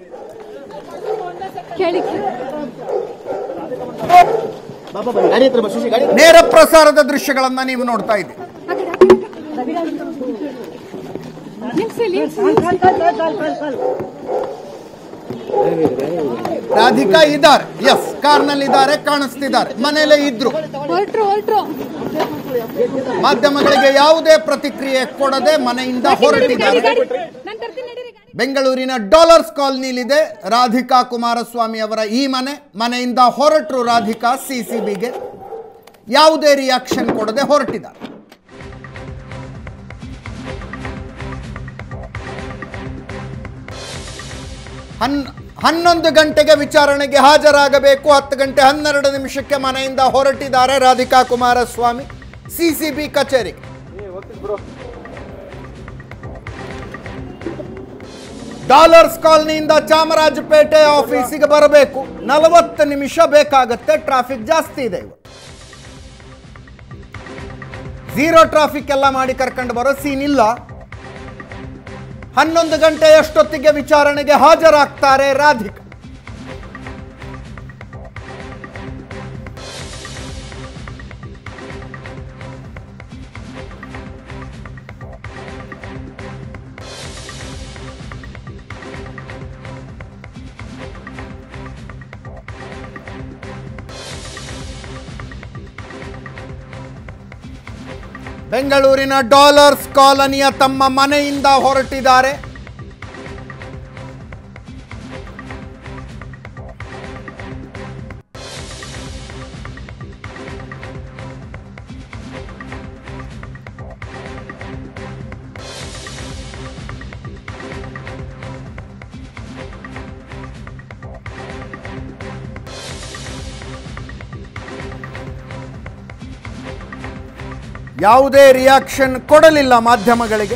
ಕೇಳಿ ಗಾಡಿ ಹತ್ರ ಬಾ ಸುಶಿ ಗಾಡಿ ನೇರ ಪ್ರಸಾರದ ದೃಶ್ಯಗಳನ್ನ ನೀವು ನೋಡ್ತಾ ಇದ್ದೀರಿ ನಿಲ್ಸಿ ನಿಲ್ಸಿ ರಾಧಿಕಾ ಇದ್ದಾರೆ ಎಸ್ ಕಾರ್ನಲ್ಲಿ ಇದ್ದಾರೆ ಕಾಣಿಸ್ತಿದ್ದಾರೆ ಮನೆಯಲ್ಲೇ ಇದ್ರು ಹೊರಟ್ರು ಹೊರಟ್ರು ಮಾಧ್ಯಮಗಳಿಗೆ ಯಾವುದೇ ಪ್ರತಿಕ್ರಿಯೆ ಕೊಡದೆ ಮನೆಯಿಂದ ಹೊರಟಿದ್ದಾರೆ ನಾನು ತರ್ತೀನಿ ನಡೀರಿ ಗಾಡಿ ಬೆಂಗಳೂರಿನ ಡಾಲರ್ಸ್ ಕಾಲನಿಲಿದೆ ರಾಧಿಕಾ ಕುಮಾರಸ್ವಾಮಿ ಅವರ ಈ ಮನೆ ಮನೆಯಿಂದ ಹೊರಟರು ರಾಧಿಕಾ ಸಿಸಿಬಿಗೆ ಯಾವುದೇ ರಿಯಾಕ್ಷನ್ ಕೊಡದೆ ಹೊರಟಿದ್ದಾರೆ ಹನ್ ಹನ್ನೊಂದು ಗಂಟೆಗೆ ವಿಚಾರಣೆಗೆ ಹಾಜರಾಗಬೇಕು ಹತ್ತು ಗಂಟೆ ಹನ್ನೆರಡು ನಿಮಿಷಕ್ಕೆ ಮನೆಯಿಂದ ಹೊರಟಿದ್ದಾರೆ ರಾಧಿಕಾ ಕುಮಾರಸ್ವಾಮಿ ಸಿಸಿಬಿ ಕಚೇರಿಗೆ ಡಾಲರ್ಸ್ ಕಾಲನಿಯಿಂದ ಚಾಮರಾಜಪೇಟೆ ಆಫೀಸಿಗೆ ಬರಬೇಕು ನಲವತ್ತು ನಿಮಿಷ ಬೇಕಾಗತ್ತೆ ಟ್ರಾಫಿಕ್ ಜಾಸ್ತಿ ಇದೆ ಇವತ್ತು ಝೀರೋ ಟ್ರಾಫಿಕ್ ಎಲ್ಲ ಮಾಡಿ ಕರ್ಕೊಂಡು ಬರೋ ಸೀನ್ ಇಲ್ಲ ಹನ್ನೊಂದು ಗಂಟೆ ಅಷ್ಟೊತ್ತಿಗೆ ವಿಚಾರಣೆಗೆ ಹಾಜರಾಗ್ತಾರೆ ರಾಧಿಕಾ ಬೆಂಗಳೂರಿನ ಡಾಲರ್ಸ್ ಕಾಲನಿಯ ತಮ್ಮ ಮನೆಯಿಂದ ಹೊರಟಿದ್ದಾರೆ ಯಾವುದೇ ರಿಯಾಕ್ಷನ್ ಕೊಡಲಿಲ್ಲ ಮಾಧ್ಯಮಗಳಿಗೆ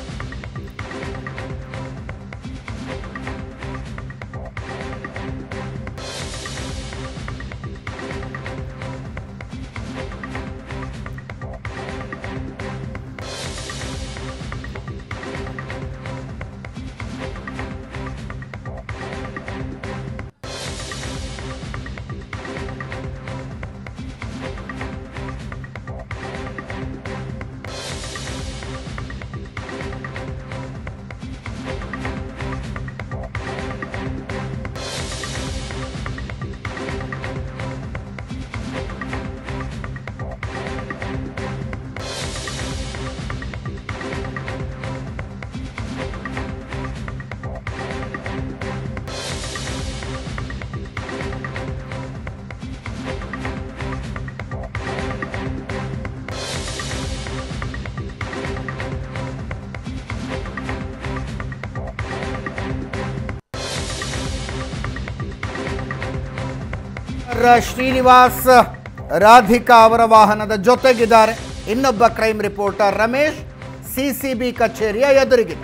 ರ- ಶ್ರೀನಿವಾಸ್ ರಾಧಿಕಾ ಅವರ ವಾಹನದ ಜೊತೆಗಿದ್ದಾರೆ ಇನ್ನೊಬ್ಬ ಕ್ರೈಮ್ ರಿಪೋರ್ಟರ್ ರಮೇಶ್ ಸಿಸಿಬಿ ಕಚೇರಿಯ ಎದುರಿಗಿದೆ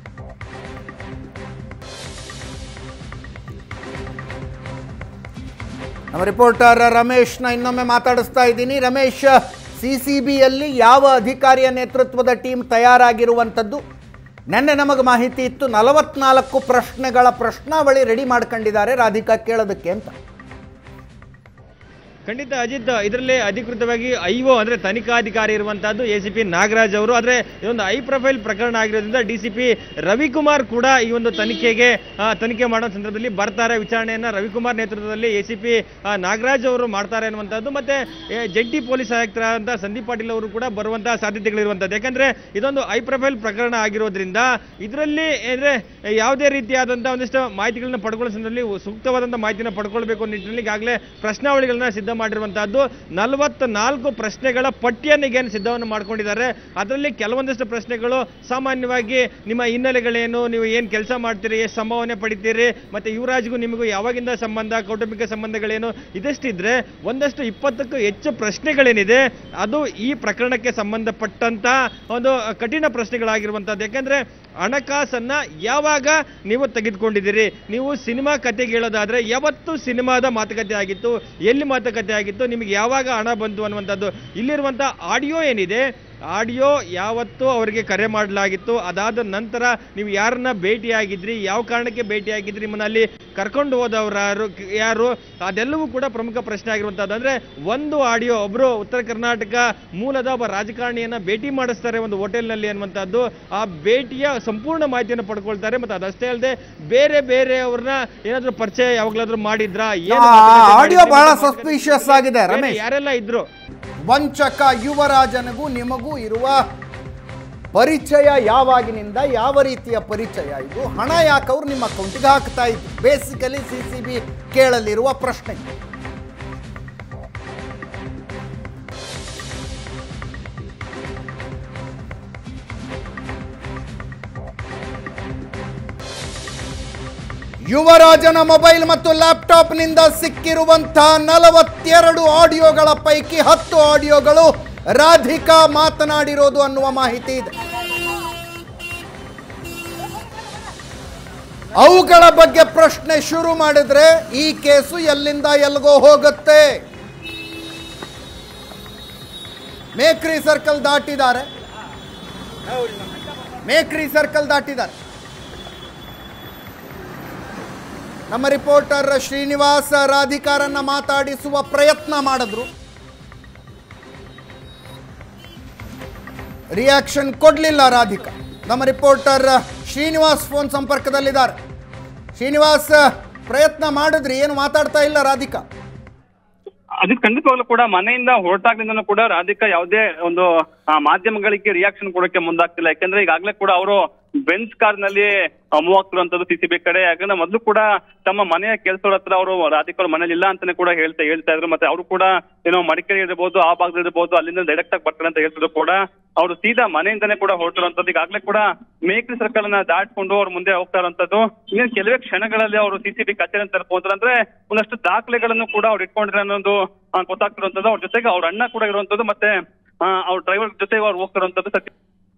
ನಮ್ಮ ರಿಪೋರ್ಟರ್ ರಮೇಶ್ನ ಇನ್ನೊಮ್ಮೆ ಮಾತಾಡಿಸ್ತಾ ಇದ್ದೀನಿ ರಮೇಶ್ ಸಿ ಸಿ ಬಿಯಲ್ಲಿ ಯಾವ ಅಧಿಕಾರಿಯ ನೇತೃತ್ವದ ಟೀಮ್ ತಯಾರಾಗಿರುವಂಥದ್ದು ನಿನ್ನೆ ನಮಗೆ ಮಾಹಿತಿ ಇತ್ತು ನಲವತ್ನಾಲ್ಕು ಪ್ರಶ್ನೆಗಳ ಪ್ರಶ್ನಾವಳಿ ರೆಡಿ ಮಾಡ್ಕೊಂಡಿದ್ದಾರೆ ರಾಧಿಕಾ ಕೇಳೋದಕ್ಕೆ ಅಂತ ಖಂಡಿತ ಅಜಿತ್ ಇದರಲ್ಲಿ ಅಧಿಕೃತವಾಗಿ ಐಒ ಅಂದ್ರೆ ತನಿಖಾಧಿಕಾರಿ ಇರುವಂತಹದ್ದು ಎ ಸಿ ಪಿ ನಾಗರಾಜ್ ಅವರು ಆದ್ರೆ ಇದೊಂದು ಐ ಪ್ರೊಫೈಲ್ ಪ್ರಕರಣ ಆಗಿರೋದ್ರಿಂದ ಡಿ ಸಿ ಪಿ ರವಿಕುಮಾರ್ ಕೂಡ ಈ ಒಂದು ತನಿಖೆಗೆ ಆ, ತನಿಖೆ ಮಾಡೋ ಸಂದರ್ಭದಲ್ಲಿ ಬರ್ತಾರೆ ವಿಚಾರಣೆಯನ್ನ ರವಿಕುಮಾರ್ ನೇತೃತ್ವದಲ್ಲಿ ಎ ಸಿ ಪಿ ನಾಗರಾಜ್ ಅವರು ಮಾಡ್ತಾರೆ ಅನ್ನುವಂಥದ್ದು ಮತ್ತೆ ಎ, ಜಂಟಿ ಪೊಲೀಸ್ ಆಯುಕ್ತರಾದಂತಹ ಸಂದೀಪ್ ಪಾಟೀಲ್ ಅವರು ಕೂಡ ಬರುವಂತಹ ಸಾಧ್ಯತೆಗಳಿರುವಂಥದ್ದು ಯಾಕಂದ್ರೆ ಇದೊಂದು ಐ ಪ್ರೊಫೈಲ್ ಪ್ರಕರಣ ಆಗಿರೋದ್ರಿಂದ ಇದರಲ್ಲಿ ಅಂದ್ರೆ ಯಾವುದೇ ರೀತಿಯಾದಂತಹ ಒಂದಿಷ್ಟು ಮಾಹಿತಿಗಳನ್ನ ಪಡ್ಕೊಳ್ಳೋ ಸಂದರ್ಭದಲ್ಲಿ ಸೂಕ್ತವಾದಂತಹ ಮಾಹಿತಿನ ಪಡ್ಕೊಳ್ಬೇಕು ಅನ್ನೋ ನಿಟ್ಟಿನಲ್ಲಿ ಈಗಾಗಲೇ ಪ್ರಶ್ನಾವಳಿಗಳನ್ನ ಸಿದ್ಧ ಮಾಡಿರುವಂತಹದ್ದು ನಲವತ್ತ ನಾಲ್ಕು ಪ್ರಶ್ನೆಗಳ ಪಟ್ಟಿಯನ್ನು ಈಗ ಸಿದ್ಧವನ್ನು ಮಾಡ್ಕೊಂಡಿದ್ದಾರೆ ಅದರಲ್ಲಿ ಕೆಲವೊಂದಿಷ್ಟು ಪ್ರಶ್ನೆಗಳು ಸಾಮಾನ್ಯವಾಗಿ ನಿಮ್ಮ ಹಿನ್ನೆಲೆಗಳೇನು ನೀವು ಏನು ಕೆಲಸ ಮಾಡ್ತೀರಿ ಎಷ್ಟು ಸಂಭಾವನೆ ಪಡಿತೀರಿ ಮತ್ತೆ ಯುವರಾಜ್ಗೂ ನಿಮಗೂ ಯಾವಾಗಿಂದ ಸಂಬಂಧ ಕೌಟುಂಬಿಕ ಸಂಬಂಧಗಳೇನು ಇದಷ್ಟಿದ್ರೆ ಒಂದಷ್ಟು ಇಪ್ಪತ್ತಕ್ಕೂ ಹೆಚ್ಚು ಪ್ರಶ್ನೆಗಳೇನಿದೆ ಅದು ಈ ಪ್ರಕರಣಕ್ಕೆ ಸಂಬಂಧಪಟ್ಟಂತ ಒಂದು ಕಠಿಣ ಪ್ರಶ್ನೆಗಳಾಗಿರುವಂತದ್ದು ಯಾಕಂದ್ರೆ ಹಣಕಾಸನ್ನ ಯಾವಾಗ ನೀವು ತೆಗೆದುಕೊಂಡಿದ್ದೀರಿ ನೀವು ಸಿನಿಮಾ ಕತೆಗೆ ಹೇಳೋದಾದ್ರೆ ಯಾವತ್ತು ಸಿನಿಮಾದ ಮಾತುಕತೆ ಆಗಿತ್ತು ಎಲ್ಲಿ ಮಾತುಕತೆ ಆಗಿತ್ತು ನಿಮಗೆ ಯಾವಾಗ ಹಣ ಬಂತು ಅನ್ನುವಂಥದ್ದು ಇಲ್ಲಿರುವಂಥ ಆಡಿಯೋ ಏನಿದೆ ಆಡಿಯೋ ಯಾವತ್ತು ಅವರಿಗೆ ಕರೆ ಮಾಡಲಾಗಿತ್ತು ಅದಾದ ನಂತರ ನೀವು ಯಾರನ್ನ ಭೇಟಿಯಾಗಿದ್ರಿ ಯಾವ ಕಾರಣಕ್ಕೆ ಭೇಟಿಯಾಗಿದ್ರಿ ನಿಮ್ಮನ್ನ ಅಲ್ಲಿ ಕರ್ಕೊಂಡು ಹೋದವರು ಯಾರು ಯಾರು ಅದೆಲ್ಲವೂ ಕೂಡ ಪ್ರಮುಖ ಪ್ರಶ್ನೆ ಆಗಿರುವಂತದ್ದು ಅಂದ್ರೆ ಒಂದು ಆಡಿಯೋ ಒಬ್ರು ಉತ್ತರ ಕರ್ನಾಟಕ ಮೂಲದ ಒಬ್ಬ ರಾಜಕಾರಣಿಯನ್ನ ಭೇಟಿ ಮಾಡಿಸ್ತಾರೆ ಒಂದು ಹೋಟೆಲ್ನಲ್ಲಿ ಅನ್ನುವಂಥದ್ದು ಆ ಭೇಟಿಯ ಸಂಪೂರ್ಣ ಮಾಹಿತಿಯನ್ನು ಪಡ್ಕೊಳ್ತಾರೆ ಮತ್ತೆ ಅದಷ್ಟೇ ಅಲ್ಲದೆ ಬೇರೆ ಬೇರೆಯವ್ರನ್ನ ಏನಾದ್ರೂ ಪರಿಚಯ ಯಾವಾಗ್ಲಾದ್ರೂ ಮಾಡಿದ್ರಾ ಏನು ಆ, ಮಾತುಕತೆ ಆಡಿಯೋ ಮಾಡಿದ್ರಿ? ಬಹಳ ಮಾತುಕತೆ suspicious ಆಗಿದೆ, ಬೇರೆ ರಮೇಶ್. ಯಾರೆಲ್ಲ ಇದ್ರು ವಂಚಕ ಯುವರಾಜನಿಗೂ ನಿಮಗೂ ಇರುವ ಪರಿಚಯ ಯಾವಾಗಿನಿಂದ ಯಾವ ರೀತಿಯ ಪರಿಚಯ ಇದು ಹಣ ಯಾಕೆ ಅವ್ರು ನಿಮ್ಮ ಅಕೌಂಟಿಗೆ ಹಾಕ್ತಾ ಇದ್ರು ಬೇಸಿಕಲಿ ಸಿ ಸಿ ಬಿ ಕೇಳಲಿರುವ ಪ್ರಶ್ನೆ ಯುವರಾಜನ ಮೊಬೈಲ್ ಮತ್ತು ಲ್ಯಾಪ್ಟಾಪ್ನಿಂದ ಸಿಕ್ಕಿರುವಂತಹ ನಲವತ್ತೆರಡು ಆಡಿಯೋಗಳ ಪೈಕಿ ಹತ್ತು ಆಡಿಯೋಗಳು ರಾಧಿಕಾ ಮಾತನಾಡಿರೋದು ಅನ್ನುವ ಮಾಹಿತಿ ಇದೆ ಅವುಗಳ ಬಗ್ಗೆ ಪ್ರಶ್ನೆ ಶುರು ಮಾಡಿದ್ರೆ ಈ ಕೇಸು ಎಲ್ಲಿಂದ ಎಲ್ಗೋ ಹೋಗುತ್ತೆ ಮೇಕ್ರಿ ಸರ್ಕಲ್ ದಾಟಿದ್ದಾರೆ ಮೇಕ್ರಿ ಸರ್ಕಲ್ ದಾಟಿದ್ದಾರೆ ನಮ್ಮ ರಿಪೋರ್ಟರ್ ಶ್ರೀನಿವಾಸ್ ರಾಧಿಕಾರನ್ನ ಮಾತಾಡಿಸುವ ಪ್ರಯತ್ನ ಮಾಡಿದ್ರು ರಿಯಾಕ್ಷನ್ ಕೊಡ್ಲಿಲ್ಲ ರಾಧಿಕಾ ನಮ್ಮ ರಿಪೋರ್ಟರ್ ಶ್ರೀನಿವಾಸ್ ಫೋನ್ ಸಂಪರ್ಕದಲ್ಲಿದ್ದಾರೆ ಶ್ರೀನಿವಾಸ್ ಪ್ರಯತ್ನ ಮಾಡಿದ್ರಿ ಏನು ಮಾತಾಡ್ತಾ ಇಲ್ಲ ರಾಧಿಕಾ ಅದು ಖಂಡಿತವಾಗ್ಲೂ ಕೂಡ ಮನೆಯಿಂದ ಹೊರಟಾಗ್ಲಿಂದನೂ ಕೂಡ ರಾಧಿಕಾ ಯಾವುದೇ ಒಂದು ಆ, ಮಾಧ್ಯಮಗಳಿಗೆ ರಿಯಾಕ್ಷನ್ ಕೊಡೋಕೆ ಮುಂದಾಗ್ತಿಲ್ಲ ಯಾಕಂದ್ರೆ ಈಗಾಗಲೇ ಕೂಡ ಅವರು ಬೆಂಚ್ ಕಾರ್ ನಲ್ಲಿ ಮೂವ್ ಆಗ್ತಿರುವಂತದ್ದು ಸಿಸಿಬಿ ಕಡೆ ಯಾಕಂದ್ರೆ ಮೊದಲು ಕೂಡ ತಮ್ಮ ಮನೆಯ ಕೆಲಸದ ಹತ್ರ ಅವರು ರಾಧಿಕಾ ಅವ್ರ ಮನೇಲಿ ಇಲ್ಲ ಅಂತಾನೆ ಕೂಡ ಹೇಳ್ತಾ ಹೇಳ್ತಾ ಇದ್ರು ಮತ್ತೆ ಅವರು ಕೂಡ ಏನೋ ಮಡಿಕೇರಿ ಇರ್ಬೋದು ಆ ಭಾಗದಲ್ಲಿ ಇರ್ಬೋದು ಅಲ್ಲಿಂದ ಡೈರೆಕ್ಟ್ ಆಗಿ ಬರ್ತಾರೆ ಅಂತ ಹೇಳ್ತಿದ್ರು ಕೂಡ ಅವರು ಸೀದಾ ಮನೆಯಿಂದನೇ ಕೂಡ ಹೊರಟಿರುವಂತದ್ದು ಈಗಾಗಲೇ ಕೂಡ ಮೇಕ್ರಿ ಸರ್ಕಲ್ ಅನ್ನ ದಾಟ್ಕೊಂಡು ಅವ್ರು ಮುಂದೆ ಹೋಗ್ತಾ ಇರುವಂತದ್ದು ಇನ್ನೇನು ಕೆಲವೇ ಕ್ಷಣಗಳಲ್ಲಿ ಅವರು ಸಿಸಿಬಿ ಕಚೇರಿ ತಲುಪುವಂತಾರೆ ಅಂದ್ರೆ ಒಂದಷ್ಟು ದಾಖಲೆಗಳನ್ನು ಕೂಡ ಅವ್ರು ಇಟ್ಕೊಂಡಿರೋ ಅನ್ನೋದು ಆ, ಗೊತ್ತಾಗ್ತಿರುವಂತದ್ದು ಅವ್ರ ಜೊತೆಗೆ ಅವ್ರ ಅಣ್ಣ ಕೂಡ ಇರುವಂತದ್ದು ಮತ್ತೆ ಆ, ಅವ್ರ ಡ್ರೈವರ್ ಜೊತೆಗೆ ಅವ್ರು ಹೋಗ್ತಿರುವಂತದ್ದು ಸತ್ಯ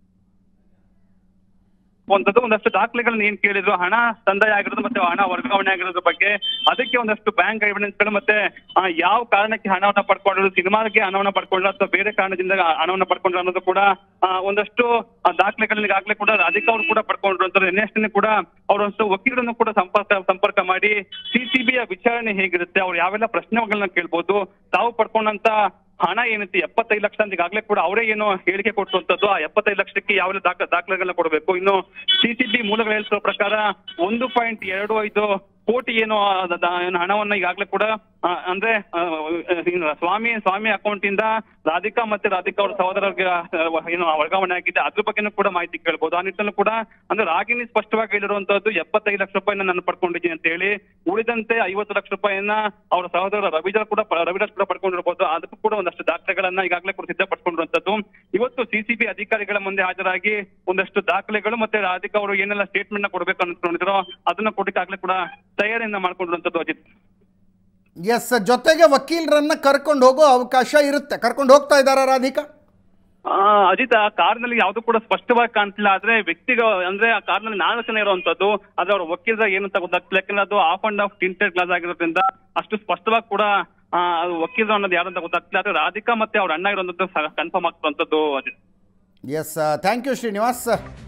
ಒಂದದ್ದು ಒಂದಷ್ಟು ದಾಖಲೆಗಳನ್ನ ಏನ್ ಕೇಳಿದ್ರು ಹಣ ಸಂದಾಯ ಆಗಿರೋದು ಮತ್ತೆ ಹಣ ವರ್ಗಾವಣೆ ಆಗಿರೋದ್ರ ಬಗ್ಗೆ ಅದಕ್ಕೆ ಒಂದಷ್ಟು ಬ್ಯಾಂಕ್ ಎವಿಡೆನ್ಸ್ಗಳು ಮತ್ತೆ ಆ, ಯಾವ ಕಾರಣಕ್ಕೆ ಹಣವನ್ನ ಪಡ್ಕೊಂಡ್ರು ಸಿನಿಮಾಗೆ ಹಣವನ್ನ ಪಡ್ಕೊಂಡ್ರು ಅಥವಾ ಬೇರೆ ಕಾರಣದಿಂದ ಹಣವನ್ನ ಪಡ್ಕೊಂಡ್ರು ಅನ್ನೋದು ಕೂಡ ಆ, ಒಂದಷ್ಟು ಆ, ದಾಖಲೆಗಳನ್ನ ಈಗಾಗಲೇ ಕೂಡ ರಾಧಿಕಾ ಅವರು ಕೂಡ ಪಡ್ಕೊಂಡ್ರು ಅಂತ ನೆನ್ನೆಷ್ಟೇ ಕೂಡ ಅವರೊಂದು ವಕೀಲರನ್ನು ಕೂಡ ಸಂಪರ್ಕ ಸಂಪರ್ಕ ಮಾಡಿ ಸಿಸಿಬಿಯ ವಿಚಾರಣೆ ಹೇಗಿರುತ್ತೆ ಅವ್ರು ಯಾವೆಲ್ಲ ಪ್ರಶ್ನೆಗಳನ್ನ ಕೇಳ್ಬೋದು ತಾವು ಪಡ್ಕೊಂಡಂತ ಹಣ ಏನೈತಿ ಎಪ್ಪತ್ತೈದು ಲಕ್ಷ ಅಂತ ಈಗಾಗಲೇ ಕೂಡ ಅವರೇ ಏನೋ ಹೇಳಿಕೆ ಕೊಟ್ಟಂತದ್ದು ಆ ಎಪ್ಪತ್ತೈದು ಲಕ್ಷಕ್ಕೆ ಯಾವೆಲ್ಲ ದಾಖಲೆ ದಾಖಲೆಗಳನ್ನ ಕೊಡಬೇಕು ಇನ್ನು ಸಿಸಿಬಿ ಮೂಲಗಳು ಹೇಳ್ತಿರೋ ಪ್ರಕಾರ ಒಂದು ಪಾಯಿಂಟ್ ಎರಡು ಐದು ಕೋಟಿ ಏನೋ ಆ ದ- ದ- ಏನು ಹಣವನ್ನ ಈಗಾಗಲೇ ಕೂಡ ಆ, ಅಂದ್ರೆ ಆ, ಏನು ಸ್ವಾಮಿ ಸ್ವಾಮಿ ಅಕೌಂಟ್ ಇಂದ ರಾಧಿಕಾ ಮತ್ತೆ ರಾಧಿಕಾ ಅವರ ಸಹೋದರರಿಗೆ ಆ, ಏನು ವರ್ಗಾವಣೆ ಆಗಿದೆ ಅದ್ರ ಬಗ್ಗೆನೂ ಕೂಡ ಮಾಹಿತಿ ಕೇಳ್ಬೋದು ಆ ನಿಟ್ಟಿನಲ್ಲೂ ಕೂಡ ಅಂದ್ರೆ ರಾಗಿಣಿ ಸ್ಪಷ್ಟವಾಗಿ ಹೇಳಿರುವಂತದ್ದು ಎಪ್ಪತ್ತೈದು ಲಕ್ಷ ರೂಪಾಯಿನ ನಾನು ಪಡ್ಕೊಂಡಿದ್ದೀನಿ ಅಂತ ಹೇಳಿ ಉಳಿದಂತೆ ಐವತ್ತು ಲಕ್ಷ ರೂಪಾಯಿಯನ್ನ ಅವರ ಸಹೋದರ ರವಿಜರ್ ಕೂಡ ಪ- ರವಿರಾಜ್ ಕೂಡ ಪಡ್ಕೊಂಡಿರ್ಬೋದು ಅದಕ್ಕೂ ಕೂಡ ಒಂದಷ್ಟು ದಾಖಲೆಗಳನ್ನ ಈಗಾಗಲೇ ಕೂಡ ಸಿದ್ಧಪಡಿಸಿಕೊಂಡಿರುವಂತದ್ದು ಇವತ್ತು ಸಿಸಿಬಿ ಅಧಿಕಾರಿಗಳ ಮುಂದೆ ಹಾಜರಾಗಿ ಒಂದಷ್ಟು ದಾಖಲೆಗಳು ಮತ್ತೆ ರಾಧಿಕಾ ಅವರು ಏನೆಲ್ಲ ಸ್ಟೇಟ್ಮೆಂಟ್ ನ ಕೊಡಬೇಕು ಅನ್ಕೊಂಡಿದ್ರು ಅದನ್ನ ಕೊಡಕ್ಕಾಗ್ಲೇ ಕೂಡ ತಯಾರಿಯನ್ನ ಮಾಡ್ಕೊಂಡಿರುವಂತದ್ದು ಅಜಿತ್ ಎಸ್ ಜೊತೆಗೆ ವಕೀಲರನ್ನ ಕರ್ಕೊಂಡು ಹೋಗೋ ಅವಕಾಶ ಇರುತ್ತೆ ಕರ್ಕೊಂಡು ಹೋಗ್ತಾ ಇದ್ದಾರಾ ರಾಧಿಕಾ ಆ, ಅಜಿತ್ ಆ ಕಾರ್ನಲ್ಲಿ ಯಾವ್ದು ಕೂಡ ಸ್ಪಷ್ಟವಾಗಿ ಕಾಣ್ತಿಲ್ಲ ಆದ್ರೆ ವ್ಯಕ್ತಿಗಳು ಅಂದ್ರೆ ಆ ಕಾರ್ನಲ್ಲಿ ನಾಲ್ಕು ಜನ ಇರುವಂತದ್ದು ಆದ್ರೆ ಅವ್ರ ವಕೀಲರ ಏನಂತ ಗೊತ್ತಾಗ್ತಿಲ್ಲ ಯಾಕಂದ್ರೆ ಅದು off and off tinted glass ಆಗಿರೋದ್ರಿಂದ ಅಷ್ಟು ಸ್ಪಷ್ಟವಾಗಿ ಕೂಡ ಆ, ಅದು ವಕೀಲರು ಅನ್ನೋದು ಯಾರಂತ ಗೊತ್ತಾಗ್ತಿಲ್ಲ ಆದ್ರೆ ರಾಧಿಕಾ ಮತ್ತೆ ಅವ್ರ ಅಣ್ಣ ಇರುವಂತದ್ದು ಕನ್ಫರ್ಮ್ ಆಗ್ತಿರುವಂತದ್ದು Ajith S thank you Srinivas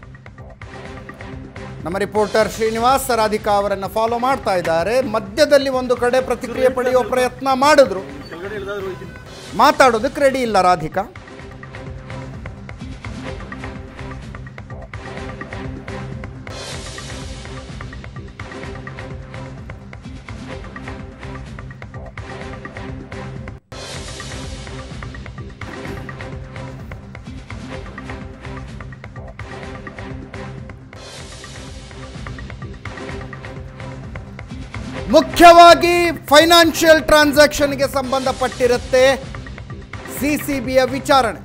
ನಮ್ಮ ರಿಪೋರ್ಟರ್ ಶ್ರೀನಿವಾಸ್ ರಾಧಿಕಾ ಅವರನ್ನು ಫಾಲೋ ಮಾಡ್ತಾ ಇದ್ದಾರೆ ಮಧ್ಯದಲ್ಲಿ ಒಂದು ಕಡೆ ಪ್ರತಿಕ್ರಿಯೆ ಪಡೆಯುವ ಪ್ರಯತ್ನ ಮಾಡಿದ್ರು ಮಾತಾಡೋದಕ್ಕೆ ರೆಡಿ ಇಲ್ಲ ರಾಧಿಕಾ ಮುಖ್ಯವಾಗಿ ಫೈನಾನ್ಷಿಯಲ್ ಟ್ರಾನ್ಸಾಕ್ಷನ್ಗೆ ಸಂಬಂಧಪಟ್ಟಿರುತ್ತೆ ಸಿ ಸಿ ಬಿಯ ವಿಚಾರಣೆ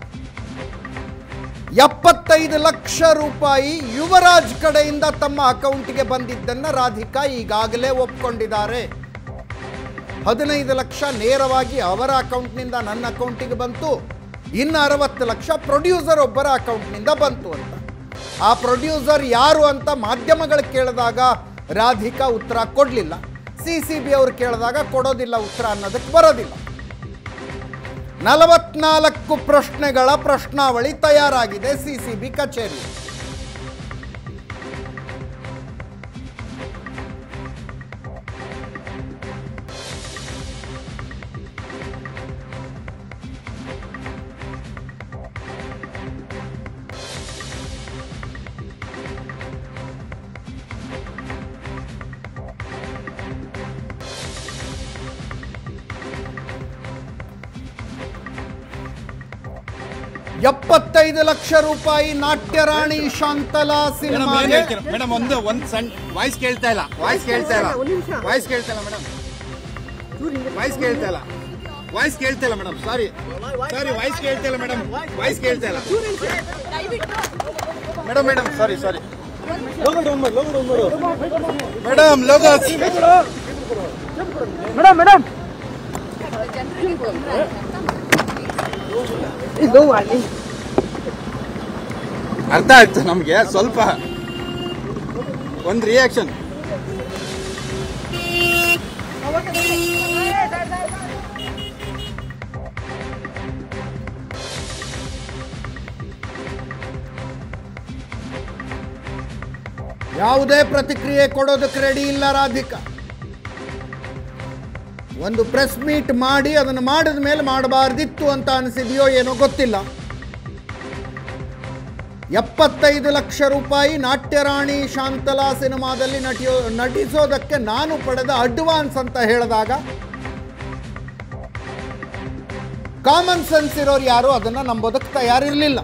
ಎಪ್ಪತ್ತೈದು ಲಕ್ಷ ರೂಪಾಯಿ ಯುವರಾಜ್ ಕಡೆಯಿಂದ ತಮ್ಮ ಅಕೌಂಟ್ಗೆ ಬಂದಿದ್ದನ್ನು ರಾಧಿಕಾ ಈಗಾಗಲೇ ಒಪ್ಕೊಂಡಿದ್ದಾರೆ ಹದಿನೈದು ಲಕ್ಷ ನೇರವಾಗಿ ಅವರ ಅಕೌಂಟ್ನಿಂದ ನನ್ನ ಅಕೌಂಟಿಗೆ ಬಂತು ಇನ್ನು ಅರವತ್ತು ಲಕ್ಷ ಪ್ರೊಡ್ಯೂಸರ್ ಒಬ್ಬರ ಅಕೌಂಟ್ನಿಂದ ಬಂತು ಅಂತ ಆ ಪ್ರೊಡ್ಯೂಸರ್ ಯಾರು ಅಂತ ಮಾಧ್ಯಮಗಳು ಕೇಳಿದಾಗ ರಾಧಿಕಾ ಉತ್ತರ ಕೊಡಲಿಲ್ಲ ಸಿ ಸಿ ಬಿ ಅವರು ಕೇಳಿದಾಗ ಕೊಡೋದಿಲ್ಲ ಉತ್ತರ ಅನ್ನೋದಕ್ಕೆ ಬರೋದಿಲ್ಲ ನಲವತ್ನಾಲ್ಕು ಪ್ರಶ್ನೆಗಳ ಪ್ರಶ್ನಾವಳಿ ತಯಾರಾಗಿದೆ ಸಿಸಿಬಿ ಕಚೇರಿ ಎಪ್ಪತ್ತೈದು ಲಕ್ಷ ರೂಪಾಯಿ ನಾಟ್ಯರಾಣಿ ಶಾಂತಲಾ ಸಿನಿಮಾಗೆ ಮೇಡಮ್ ಒಂದು ಒಂದ್ ಸಣ್ಣ ವಾಯ್ಸ್ ಕೇಳ್ತಾ ಇಲ್ಲ ವಾಯ್ಸ್ ಕೇಳ್ತಾ ಇಲ್ಲ ವಾಯ್ಸ್ ಕೇಳ್ತಾ ಇಲ್ಲ ಮೇಡಮ್ ವಾಯ್ಸ್ ಕೇಳ್ತಾ ಇಲ್ಲ ವಾಯ್ಸ್ ಕೇಳ್ತಾ ಇಲ್ಲ ಮೇಡಮ್ ಸಾರಿ ಸಾರಿ ವಾಯ್ಸ್ ಕೇಳ್ತಾ ಇಲ್ಲ ಮೇಡಮ್ ವಾಯ್ಸ್ ಕೇಳ್ತಾ ಇಲ್ಲ madam madam sorry sorry madam ಲೋಗೋಸ್ ಅರ್ಥ ಆಯ್ತು ನಮ್ಗೆ ಸ್ವಲ್ಪ ಒಂದು ರಿಯಾಕ್ಷನ್ ಯಾವುದೇ ಪ್ರತಿಕ್ರಿಯೆ ಕೊಡೋದಕ್ಕೆ ರೆಡಿ ಇಲ್ಲ ರಾಧಿಕಾ ಒಂದು ಪ್ರೆಸ್ ಮೀಟ್ ಮಾಡಿ ಅದನ್ನು ಮಾಡಿದ ಮೇಲೆ ಮಾಡಬಾರ್ದಿತ್ತು ಅಂತ ಅನಿಸಿದೆಯೋ ಏನೋ ಗೊತ್ತಿಲ್ಲ ಎಪ್ಪತ್ತೈದು ಲಕ್ಷ ರೂಪಾಯಿ ನಾಟ್ಯರಾಣಿ ಶಾಂತಲಾ ಸಿನಿಮಾದಲ್ಲಿ ನಟಿಯೋ ನಟಿಸೋದಕ್ಕೆ ನಾನು ಪಡೆದ ಅಡ್ವಾನ್ಸ್ ಅಂತ ಹೇಳಿದಾಗ ಕಾಮನ್ ಸೆನ್ಸ್ ಇರೋರು ಯಾರು ಅದನ್ನು ನಂಬೋದಕ್ಕೆ ತಯಾರಿರಲಿಲ್ಲ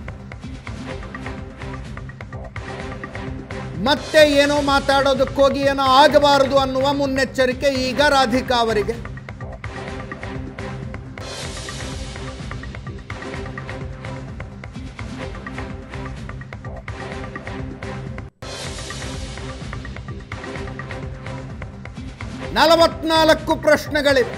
ಮತ್ತೆ ಏನೋ ಮಾತಾಡೋದಕ್ಕೋಗಿ ಏನೋ ಆಗಬಾರದು ಅನ್ನುವ ಮುನ್ನೆಚ್ಚರಿಕೆ ಈಗ ರಾಧಿಕಾ ಅವರಿಗೆ ನಲವತ್ನಾಲ್ಕು ಪ್ರಶ್ನೆಗಳಿವೆ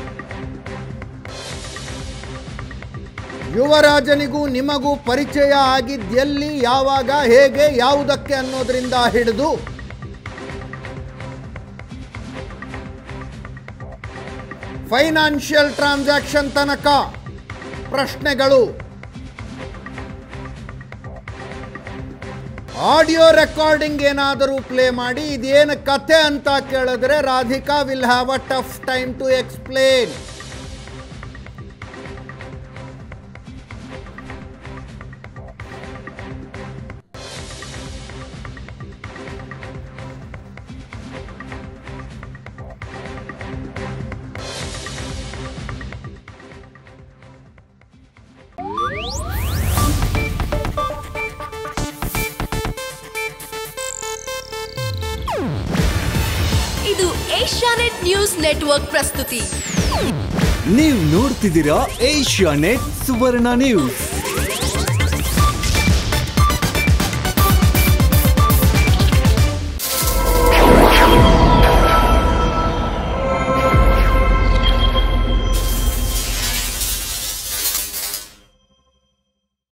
ಯುವರಾಜನಿಗೂ ನಿಮಗೂ ಪರಿಚಯ ಆಗಿದ್ದೆಲ್ಲಿ ಯಾವಾಗ ಹೇಗೆ ಯಾವುದಕ್ಕೆ ಅನ್ನೋದ್ರಿಂದ ಹಿಡಿದು ಫೈನಾನ್ಷಿಯಲ್ ಟ್ರಾನ್ಸಾಕ್ಷನ್ ತನಕ ಪ್ರಶ್ನೆಗಳು ಆಡಿಯೋ ರೆಕಾರ್ಡಿಂಗ್ ಏನಾದರೂ ಪ್ಲೇ ಮಾಡಿ ಇದೇನು ಕಥೆ ಅಂತ ಕೇಳಿದ್ರೆ Radhika will have a tough time to explain ಇದು ಏಷ್ಯಾನೆಟ್ ನ್ಯೂಸ್ ನೆಟ್ವರ್ಕ್ ಪ್ರಸ್ತುತಿ ನೀವು ನೋಡ್ತಿದ್ದೀರಾ ಏಷ್ಯಾ ನೆಟ್ ಸುವರ್ಣ ನ್ಯೂಸ್